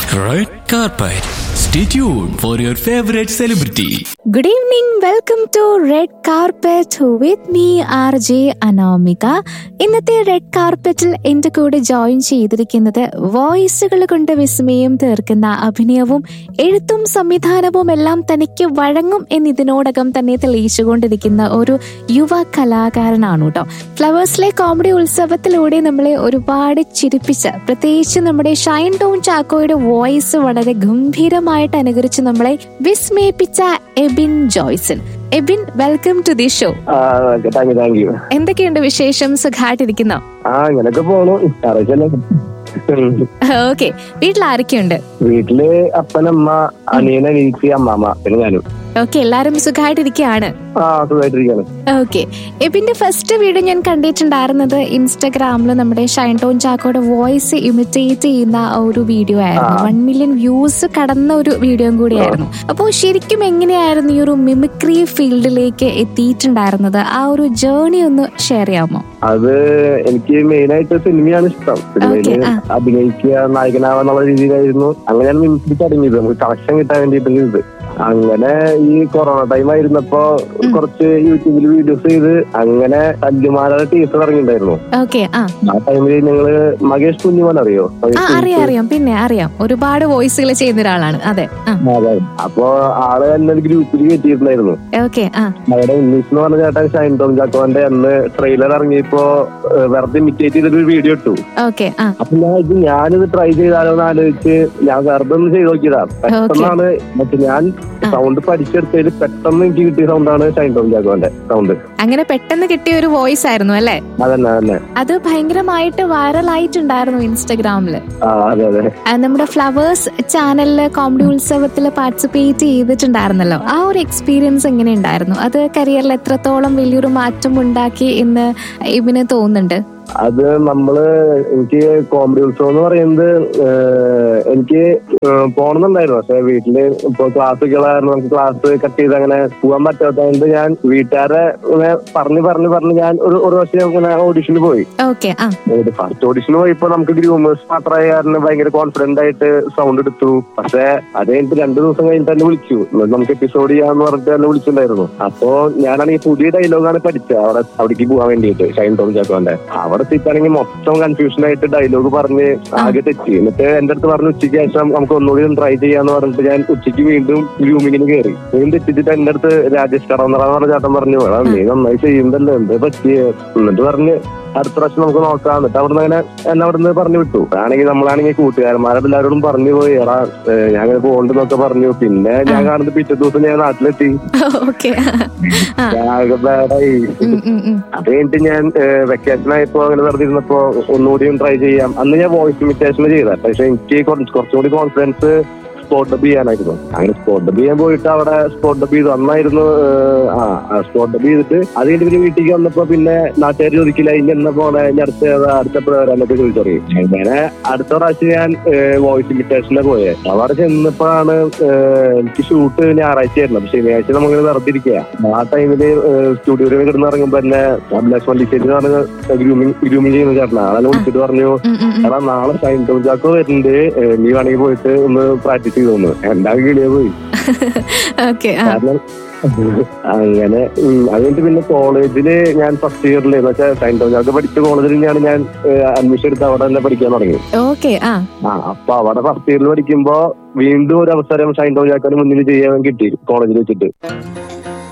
Red carpet. Stay tuned for your favorite celebrity. Good evening welcome to red carpet with me R J Anamika ഇന്നത്തെ red കാർപ്പറ്റിൽ എന്റെ കൂടെ join ചെയ്തിരിക്കുന്നത് വോയിസുകൾ കൊണ്ട് വിസ്മയം തീർക്കുന്ന അഭിനയവും എഴുത്തും സംവിധാനവും എല്ലാം തനിക്ക് വഴങ്ങും എന്നിതിനോടകം തന്നെ തെളിയിച്ചുകൊണ്ടിരിക്കുന്ന ഒരു യുവ കലാകാരനാണ് കേട്ടോ ഫ്ലവേഴ്സിലെ കോമഡി ഉത്സവത്തിലൂടെ നമ്മളെ ഒരുപാട് ചിരിപ്പിച്ച പ്രത്യേകിച്ച് നമ്മുടെ ഷൈൻ ടോൺ ചാക്കോയുടെ വോയിസ് വളരെ ഗംഭീരമായിട്ട് അനുകരിച്ച് നമ്മളെ വിസ്മയിപ്പിച്ച Ebin Joyson Ebin welcome to the show thank you thank you എന്തൊക്കെയുണ്ട് വിശേഷം സുഖമായിട്ടിരിക്കുന്നോ ആ ഇങ്ങനൊക്കെ പോണു അറിയിച്ചല്ലേ ഓക്കെ വീട്ടിൽ ആരൊക്കെയുണ്ട് വീട്ടില് അപ്പനമ്മ അനിയൻ അനീച്ചി അമ്മാമ്മ പിന്നെ ഞാനും ഓക്കെ എല്ലാരും സുഖമായിട്ടിരിക്കുകയാണ് ആ സുഖമായിട്ടിരിക്കാണ് ഓക്കെ എബിന്റെ ഫസ്റ്റ് വീഡിയോ ഞാൻ കണ്ടിട്ടുണ്ടായിരുന്നത് ഇൻസ്റ്റഗ്രാമിൽ നമ്മുടെ ഷൈൻ ടോൺ ചാക്കോയുടെ വോയിസ് ഇമിറ്റേറ്റ് ചെയ്യുന്ന ആ ഒരു വീഡിയോ ആയിരുന്നു ആ. വൺ മില്യൺ വ്യൂസ് കടന്ന ഒരു വീഡിയോയും കൂടിയായിരുന്നു അപ്പോൾ ശരിക്കും എങ്ങനെയായിരുന്നു ഈ ഒരു മിമിക്രി ഫീൽഡിലേക്ക് എത്തിയിട്ടുണ്ടായിരുന്നത് ആ ഒരു ജേർണി ഒന്ന് ഷെയർ ചെയ്യാമോ അത് എനിക്ക് മെയിൻ ആയിട്ട് സിനിമയാണ് ഇഷ്ടം സിനിമയില് Okay, ആ. അഭിനയിക്കുക നായകനാവാന്നുള്ള രീതിയിലായിരുന്നു അങ്ങനെയാണ് മിമിക്രി തുടങ്ങിയത് നമുക്ക് കളക്ഷൻ കിട്ടാൻ വേണ്ടിയിട്ടുള്ള ഇത് അങ്ങനെ ഈ കൊറോണ ടൈം ആയിരുന്നപ്പോ കുറച്ച് യൂട്യൂബിൽ വീഡിയോസ് ചെയ്ത് അങ്ങനെ തല്ലുമാലയുടെ ടീച്ചർ ഇറങ്ങിയിട്ടുണ്ടായിരുന്നു ഓക്കെ ആ ആ ടൈമിൽ ഞങ്ങള് മകേഷ് കുഞ്ഞുമോൻ അറിയോ ആ മകേഷ് അറിയാം അറിയാം പിന്നെ അറിയാം ഒരുപാട് വോയിസുകൾ ചെയ്യുന്ന ഒരാളാണ് അതെ ആ അതെ അപ്പൊ ആള് എന്നെ ഒരു ഗ്രൂപ്പിൽ കയറ്റിയിട്ടുണ്ടായിരുന്നു ഓക്കെ ആ അവിടെ ഉന്നീസ് എന്ന് പറഞ്ഞ ചേട്ടൻ ഷൈൻ ടോം ചാക്കോന്റെ അന്ന് ട്രെയിലർ ഇറങ്ങിയപ്പോ ഏഹ്, വെറുതെ ഇമിറ്റേറ്റ് ചെയ്തിട്ട് ഒരു വീഡിയോ ഇട്ടു ഓക്കെ ആ അപ്പൊ ഞാൻ ഇത് ഞാനിത് ട്രൈ ചെയ്താലോ എന്ന് ആലോചിച്ച് ഞാൻ വെറുതെ ഒന്ന് ചെയ്ത് നോക്കിയതാ പെട്ടെന്നാണ് മറ്റേ ഞാൻ സൗണ്ട് പഠിച്ചെടുത്തതിൽ പെട്ടെന്ന് എനിക്ക് കിട്ടിയ സൗണ്ടാണ് ഷൈൻ ടോം ചാക്കോന്റെ സൗണ്ട് അങ്ങനെ പെട്ടെന്ന് കിട്ടിയ ഒരു വോയിസ് ആയിരുന്നു അല്ലേ അതന്നെ അതന്നെ അത് ഭയങ്കരമായിട്ട് വൈറലായിട്ടുണ്ടായിരുന്നു ഇൻസ്റ്റഗ്രാമില് ആ അതെ അതെ ആ, നമ്മുടെ ഫ്ലവേഴ്സ് ചാനലില് കോമഡി ഉത്സവത്തിൽ പാർട്ടിസിപ്പേറ്റ് ചെയ്തിട്ടുണ്ടായിരുന്നല്ലോ ആ ഒരു എക്സ്പീരിയൻസ് എങ്ങനെ ഉണ്ടായിരുന്നു അത് കരിയറിൽ എത്രത്തോളം വലിയൊരു മാറ്റം ഉണ്ടാക്കി എന്ന് ഇവന് തോന്നുന്നുണ്ട് അത് നമ്മള് എനിക്ക് കോമഡി ഉത്സവം എന്ന് പറയുന്നത് ഏഹ്, എനിക്ക് ഏഹ്, പോണമെന്നുണ്ടായിരുന്നു പക്ഷെ വീട്ടില് ഇപ്പൊ ക്ലാസ്സുകൾ കാരണം നമുക്ക് ക്ലാസ് കട്ട് ചെയ്ത് അങ്ങനെ പോകാൻ പറ്റാത്തതുകൊണ്ട് ഞാൻ വീട്ടുകാരെ ഇങ്ങനെ പറഞ്ഞു പറഞ്ഞു പറഞ്ഞ് ഞാൻ ഒരു ഒരു വർഷം ഇങ്ങനെ ഓഡിഷന് പോയി ഓക്കെ ആ ഫസ്റ്റ് ഓഡിഷന് പോയപ്പോ നമുക്ക് ഗ്രൂമേഴ്സ് മാത്രമായ കാരണം ഭയങ്കര കോൺഫിഡന്റ് ആയിട്ട് സൗണ്ട് എടുത്തു പക്ഷെ അത് കഴിഞ്ഞിട്ട് രണ്ടു ദിവസം കഴിഞ്ഞിട്ട് എന്നെ വിളിച്ചു എന്നിട്ട് നമുക്ക് എപ്പിസോഡ് ചെയ്യാന്ന് പറഞ്ഞിട്ട് എന്നെ വിളിച്ചിട്ടുണ്ടായിരുന്നു അപ്പോ ഞാനാണെങ്കിൽ പുതിയ ഡയലോഗാണ് പഠിച്ചത് അവിടെ അവിടേക്ക് പോകാൻ വേണ്ടിയിട്ട് ഷൈൻ ടോം ചാക്കോന്റെ അവിടെ എത്തിച്ചാണെങ്കിൽ മൊത്തം കൺഫ്യൂഷൻ ആയിട്ട് ഡയലോഗ് പറഞ്ഞ് ആകെ തെറ്റി എന്നിട്ട് എന്റെ അടുത്ത് പറഞ്ഞു ഉച്ചയ്ക്ക് ശേഷം നമുക്ക് ഒന്നുകൂടി ട്രൈ ചെയ്യാന്ന് പറഞ്ഞിട്ട് ഞാൻ ഉച്ചയ്ക്ക് വീണ്ടും ഗ്രൂമിങ്ങിന് കയറി വീണ്ടും തെറ്റിച്ചിട്ട് എന്റെ അടുത്ത് രാജേഷ് കറന്നറ എന്ന് പറഞ്ഞ ചേട്ടൻ പറഞ്ഞു "എടാ, നീ നന്നായി ചെയ്യുന്നല്ലോ എന്ത് പറ്റിയ എന്നിട്ട് പറഞ്ഞ് അടുത്ത പ്രാവശ്യം നമുക്ക് നോക്കാം എന്നിട്ട് അവിടുന്ന് അങ്ങനെ എന്നെ അവിടുന്ന് പറഞ്ഞു വിട്ടു ആണെങ്കിൽ നമ്മളാണെങ്കിൽ കൂട്ടുകാരന്മാരുടെ എല്ലാവരോടും പറഞ്ഞു പോയി എടാ ഏഹ് ഞാൻ അങ്ങനെ പോകണ്ടെന്നൊക്കെ പറഞ്ഞു പിന്നെ ഞാൻ കാണുന്നത് പിറ്റേ ദിവസം ഞാൻ നാട്ടിലെത്തി ഓക്കെ ആ ആകെ ബാഡായി ഉം, ഉം, ഉം. അത് കഴിഞ്ഞിട്ട് ഞാൻ വെക്കേഷൻ ആയപ്പോ അങ്ങനെ വെറുതെ ഇരുന്നപ്പോ ഒന്നുകൂടിയും ട്രൈ ചെയ്യാം അന്ന് ഞാൻ വോയിസ് ഇമിറ്റേഷൻ ചെയ്ത പക്ഷെ എനിക്ക് കുറച്ച് കുറച്ചുകൂടി കോൺഫിഡൻസ് സ്പോട്ട് ഡബ് ചെയ്യാനായിരുന്നു അങ്ങനെ സ്പോട്ട് ഡബ് ചെയ്യാൻ പോയിട്ട് അവിടെ സ്പോട്ട് ഡബ് ചെയ്തു അന്നായിരുന്നു ഏഹ്, ആ സ്പോട്ട് ഡബ് ചെയ്തിട്ട് അത് കഴിഞ്ഞിട്ട് പിന്നെ വീട്ടിലേക്ക് വന്നപ്പോ പിന്നെ നാട്ടുകാർ ചോദിക്കില്ല ഇനി എന്നാ പോണേ ഇനി അടുത്ത ഏതാ, അടുത്ത വരാനൊക്കെ ചോദിച്ചു തുടങ്ങി അങ്ങനെ അടുത്ത പ്രാവശ്യം ഞാൻ വോയിസ് ഇമിറ്റേഷനെ പോയെ അവിടെ ചെന്നപ്പോഴാണ് ഏഹ്, എനിക്ക് ഷൂട്ട് ഞായറാഴ്ച ആയിരുന്നു അപ്പൊ ശനിയാഴ്ച നമ്മളിങ്ങനെ വെറുതെ ഇരിക്കുക ആ ടൈമില് സ്റ്റുഡിയോയിൽ കിടന്ന് ഇറങ്ങുമ്പോ എന്നെ അഭിലാഷ് വണ്ടിച്ചേരി എന്ന് പറഞ്ഞ ഗ്രൂമിങ് ഗ്രൂമിങ് ചെയ്യുന്ന ചേട്ടനാ ആളെ വിളിച്ചിട്ട് പറഞ്ഞു ഉം, ഉം, ഉം. എടാ നാളെ ഷൈൻ ടോം ചാക്കോ വരുന്നുണ്ട് ഏഹ്, നീ വേണമെങ്കിൽ പോയിട്ട് ഒന്ന് പ്രാക്ടീസ് ചെയ്തു തന്നു എന്റെ കിളിയെ പോയി ഓക്കെ ആ കാരണം അങ്ങനെ ഉം, അത് കഴിഞ്ഞിട്ട് പിന്നെ കോളേജില് ഞാൻ ഫസ്റ്റ് ഇയറിൽ എന്ന് വെച്ചാൽ ഷൈൻ ടോം ചാക്കോ പഠിച്ച കോളേജിൽ തന്നെയാണ് ഞാൻ അഡ്മിഷൻ എടുത്ത് അവിടെ തന്നെ പഠിക്കാൻ തുടങ്ങി ഓക്കെ ആ ആ അപ്പൊ അവിടെ ഫസ്റ്റ് ഇയറിൽ പഠിക്കുമ്പോ വീണ്ടും ഒരു അവസരം ഷൈൻ ടോം ചാക്കോന് മുന്നിൽ ചെയ്യാൻ കിട്ടി കോളേജിൽ വെച്ചിട്ട്